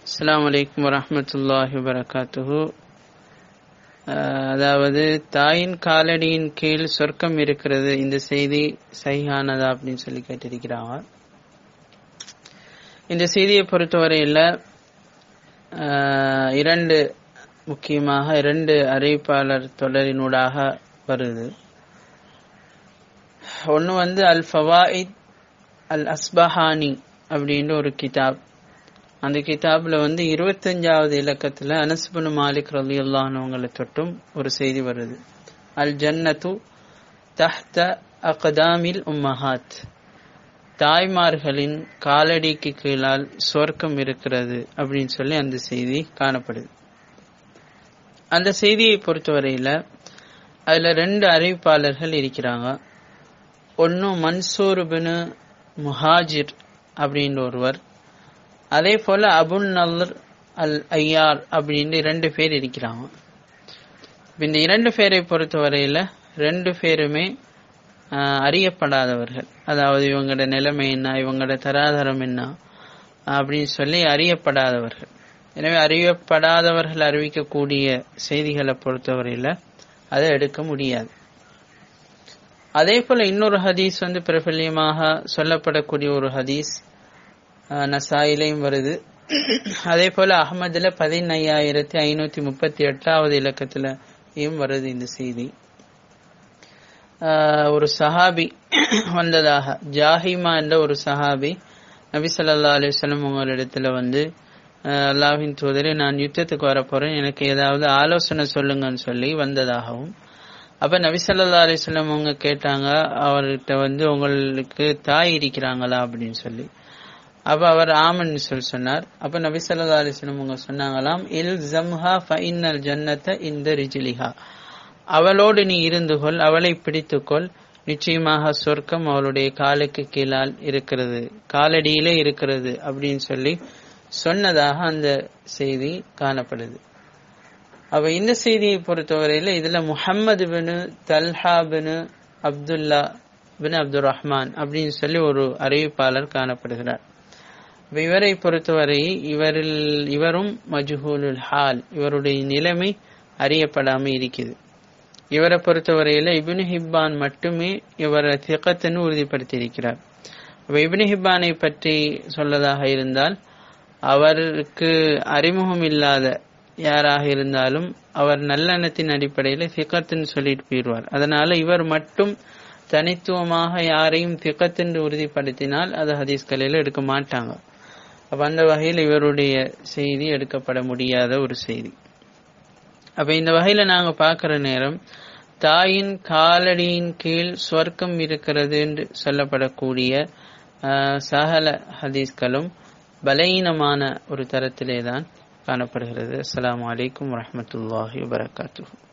அஸ்ஸலாமு அலைக்கும் வரஹ்மத்துல்லாஹி வபரகாத்துஹு அதாவது தாயின் காலடியின் கீழ் சொர்க்கம் இருக்கிறது இந்த செய்தி சഹിயானதா அப்படின்னு சொல்லி கேட்டிருக்கிறாங்க இந்த செய்தியை பொறுத்தவரையில் ஆஹ், இரண்டு முக்கியமாக இரண்டு அறிவிப்பாளர் தொடரினூடாக வருது ஒன்று வந்து அல் ஃபவாயித் அல் அஸ்பஹானி அப்படின்ற ஒரு கிதாப் அந்த கிதாப்ல வந்து இருபத்தஞ்சாவது இலக்கத்துல அனஸ்புன் மாலிக் ரலியல்லாஹுவங்களை தொட்டும் ஒரு செய்தி வருது அல் ஜன்னத்து தஹ்த அகதாமில் உம்மஹாத் தாய்மார்களின் காலடிக்கு கீழால் சொர்க்கம் இருக்கிறது அப்படின்னு சொல்லி அந்த செய்தி காணப்படுது அந்த செய்தியை பொறுத்தவரையில அதுல ரெண்டு அறிவிப்பாளர்கள் இருக்கிறாங்க ஒன்னு மன்சூர் பின் முஹாஜிர் அப்படின்ற ஒருவர் அதே போல அபுல் நல்லர் அல் ஐயார் அப்படின்னு ரெண்டு பேர் இருக்கிறாங்க இப்ப இந்த இரண்டு பேரை பொறுத்தவரையில ரெண்டு பேருமே ஆஹ், அறியப்படாதவர்கள் அதாவது இவங்களோட நிலைமை என்ன இவங்களோட தராதரம் என்ன அப்படின்னு சொல்லி அறியப்படாதவர்கள் எனவே அறியப்படாதவர்கள் அறிவிக்கக்கூடிய செய்திகளை பொறுத்தவரையில அதை எடுக்க முடியாது அதே போல இன்னொரு ஹதீஸ் வந்து பிரபல்யமாக சொல்லப்படக்கூடிய ஒரு ஹதீஸ் ஆஹ் நசாயிலையும் வருது அதே போல அகமதுல பதினையாயிரத்தி ஐநூத்தி முப்பத்தி எட்டாவது இலக்கத்திலையும் வருது இந்த செய்தி ஆஹ் ஒரு சஹாபி வந்ததாக ஜாஹிமா என்ற ஒரு சஹாபி நபி ஸல்லல்லாஹு அலைஹி வஸல்லம் உங்களிடத்துல வந்து ஆஹ் அல்லாஹ்வின் தூதரே நான் யுத்தத்துக்கு வரப் போறேன் எனக்கு ஏதாவது ஆலோசனை சொல்லுங்கன்னு சொல்லி வந்ததாகவும் அப்ப நபி ஸல்லல்லாஹு அலைஹி வஸல்லம் அவங்க கேட்டாங்க அவர்கிட்ட வந்து உங்களுக்கு தாய் இருக்கிறாங்களா அப்படின்னு சொல்லி அப்ப அவர் ஆமன்னு சொல்லி சொன்னார் அப்ப நபி ஸல்லல்லாஹு அலைஹி வஸல்லம் அவங்க சொன்னாங்களாம் இல் ஜம்ஹா ஃப இன்னல் ஜன்னத இந்த ரிஜிலிஹா அவளோடு நீ இருந்து கொள் அவளை பிடித்துக்கொள் நிச்சயமாக சொர்க்கம் அவளுடைய காலுக்கு கீழால் இருக்கிறது காலடியிலே இருக்கிறது அப்படின்னு சொல்லி சொன்னதாக அந்த செய்தி காணப்படுது அப்ப இந்த செய்தியை பொறுத்தவரையில இதுல Muhammad bin Talha bin Abdullah bin Abdul Rahman அப்படின்னு சொல்லி ஒரு அறிவிப்பாளர் காணப்படுகிறார் அப்ப இவரை பொறுத்தவரை இவரில் இவரும் மஜ்ஹூலுல் ஹால் இவருடைய நிலைமை அறியப்படாம இருக்குது இவரை பொறுத்தவரையில இப்னு ஹிப்பான் மட்டுமே இவரை திகத்துன்னு உறுதிப்படுத்தி இருக்கிறார் அப்ப இப்னு ஹிப்பானை பற்றி சொல்லதாக இருந்தால் அவருக்கு அறிமுகம் இல்லாத யாராக இருந்தாலும் அவர் நல்லெண்ணத்தின் அடிப்படையில் திகத்துன்னு சொல்லிட்டு போயிடுவார் அதனால இவர் மட்டும் தனித்துவமாக யாரையும் திகத்தென்று உறுதிப்படுத்தினால் அது ஹதீஸ்களில் எடுக்க மாட்டாங்க அப்ப அந்த வகையில் இவருடைய செய்தி எடுக்கப்பட முடியாத ஒரு செய்தி அப்ப இந்த வகையில நாங்க பார்க்கிற நேரம் தாயின் காலடியின் கீழ் சொர்க்கம் இருக்கிறது என்று சொல்லப்படக்கூடிய ஆஹ், சகல ஹதீஸ்களும் பலகீனமான ஒரு தரத்திலே தான் காணப்படுகிறது அஸ்ஸலாமு அலைக்கும் வரஹ்மத்துல்லாஹி வபரகாத்துஹு